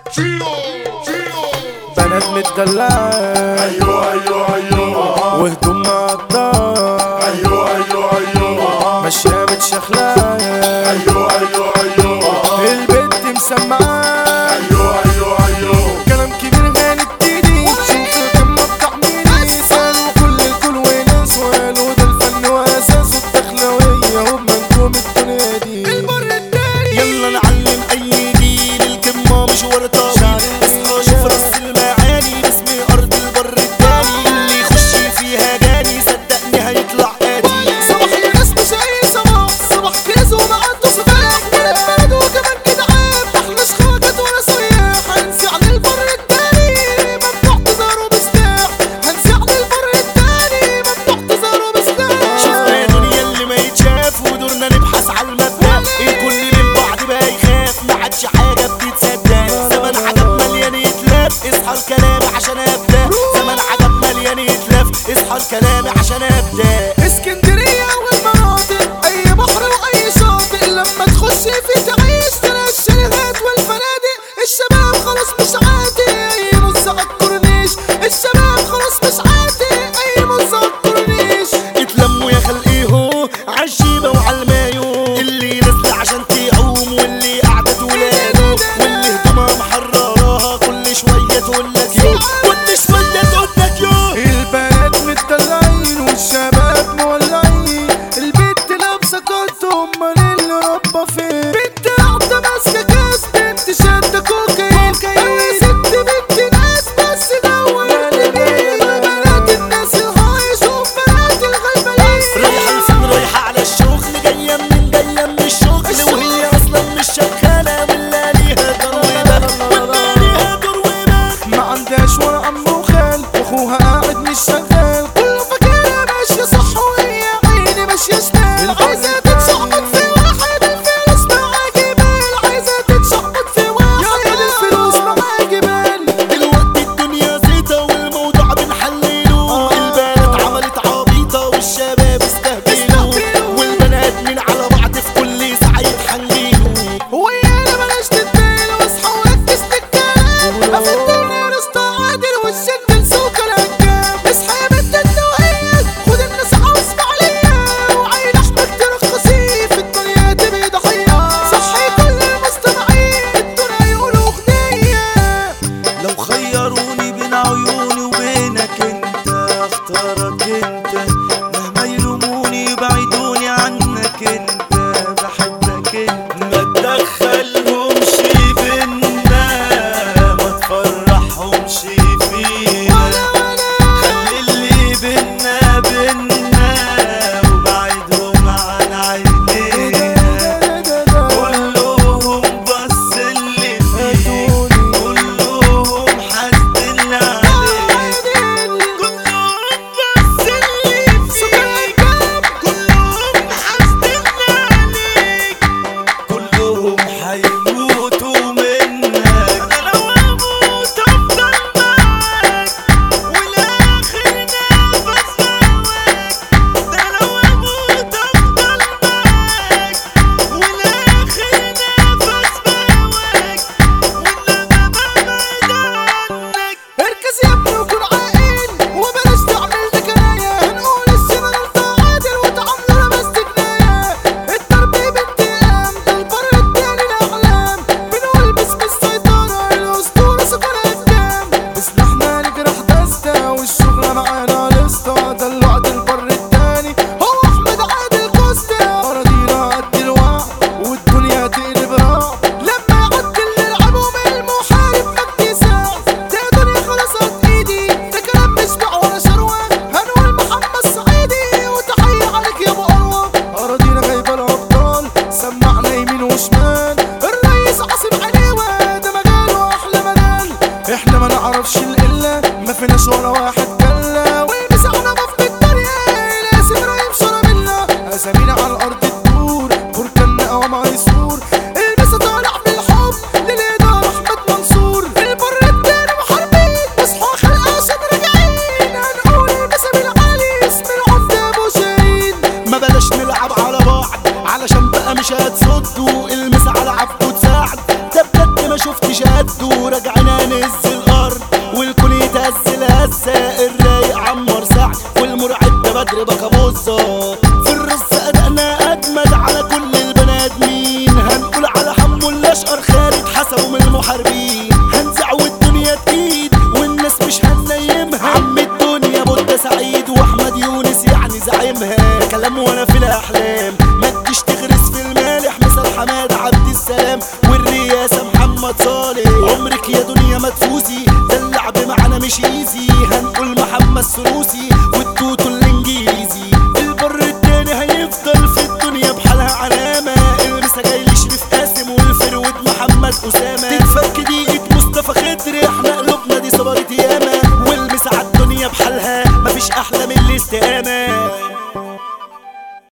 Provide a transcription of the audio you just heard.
بنات متدلعة ايوه ايوه ايوه وهدوم مقطعة ايوه ايوه ايوه ماشية متشخلة ايوه ايوه ايوه البنت مسمعة ايوه ايوه ايوه كلام كبير هنبتدي شوف كم مقطع مين سالوا كل الكل وناس وقالوا ده الفن واساسه الدخلوية هم نجوم الدنيا دي يلا نعلم اي جيل الكلمة مش ورطة اصحى شوف راس المعاني باسم ارض البر التاني اللي يخش فيها جاني صدقني هيطلع قاتل صباح الناس مش اي صباح صباح كيز ومعده صباح بلد بلد وكمان جدعان احناش خواجات ولا سياح هنسي عن البر التاني ممنوع تزاره بسلاح هنسي عن البر التاني ممنوع تزاره بسلاح شفنا يا دنيا اللي ما يتشاف ودورنا نبحث على المبدأ الكل من بعض بقى يخاف ما عادش حاجة بتتصدق زمن عجب مليان يتلف اصحى الكلام عشان ابدأ زمن عجب مليان يتلف اصحى الكلام عشان ابدأ اسكندرية والمناطق اي بحر واي شاطئ لما تخش في تعيش تلاقي الشاليهات والفنادق الشباب خلاص مش عاتي اي نص على الكورنيش الشباب خلاص مش عاتي اي نص على الكورنيش اتلموا يا خلقيهو عالشيبة وعالمايو اللي نازلة عشان تعوم واللي قاعدة تولاده واللي هدومها محرراها كل شوية تقولك يو كل شوية تقولك يو البنات متدلعين والشباب مولعين البنت لابسه كوت امال اللي ربى فين بنت قاعدة ماسكة كاس بنت شادة كوكايين انا ست بنت ناس بس دورت بيه بنات الناس الهاي شوف بنات الغلبانين رايحة لفين رايحة على الشغل جاية منين جاية من الشغل وهي أصلا مش شغالة ولا ليها دور وبخ ولا ليها دور وبخ ما عندهاش ولا عم وخال واخوها قاعد مش شغال كله فاكرها ماشية صح وهي عيني ماشية شمال عايزة تتشعبط في واحد الفلوس معاه جبال عايزة تتشعبط في واحد الفلوس معاه جبال دلوقتي الدنيا زيطة والموضوع بنحلله البنات عملت عبيطة والشباب استهبلوا والبنات من على بعض في كل ساعة يتحنجلوا ويانا بلاش تتبال واصحى وركز في الكلام ما في الدنيا راسطة عادل والشد لسوق الهجام اصحى يا بنت النوعية خد النصيحة واسمع ليا وعين احمد ترخصي في الدنيا تبقي ضحية صحي كل المستمعين الدنيا يقولوا اغنية لو خيروني بين عيوني وبينك انت اختارك انت مهما يلوموني يبعدوني عنك انت بحبك انت ما تدخلهمش بينا ما تفرحهمش فينا خلي اللي بينا بينا وبعدهم عن عينينا كلهم بس اللي فيك كلهم حاسدين عليك كلهم بس اللي فيك كلهم حاسدين عليك كلهم حيموتوا منك انا لو اموت افضل معاك والاخر نفس هواك ده لو اموت افضل معاك والاخر نفس بهواك وانما ببعد عنك اركز يا ابني وكن عاقل وبلاش تعمل ذكايا هنقول السنة غلطة عادل وتعاملوا لبس جناية الضرب بانتقام ده البر التاني الأعلام بنقول باسم السيطرة الأسطورة سكان قدام سلاحنا نجرح دستة والشغلة معانا لسطة ده الوعد البر التاني هو أحمد عادل كوستا أراضينا قد الوعد والدنيا تقلب رعب لما يعدي اللي لعبهم المحارب مجدي ساعة ده دنيا خلاص قد ايدي ده كلام مش بيع ولا شروة هنقول محمد صعيدي وتحية عليك يا ابو أروى أراضينا جايبة الأبطال سمعنا يمين وشمال الرئيس عاصم عليوة ده مجاله أحلى مجال احنا ما نعرفش القلة ما فيناش ولا واحد جلة ومسحنا في الدنيا لازم رايم شرب الله أسامينا على الأرض تدور بركان أو ميسور البس طالع بالحب للإدارة أحمد منصور البر التاني محاربين واصحوا خلق عشان راجعين هنقول البس بالعالي اسم العمدة أبو شاهين ما بلاش نلعب على بعض علشان بقى مش هتصدوا المس على عفو تساعد ده بجد ما شفتش قده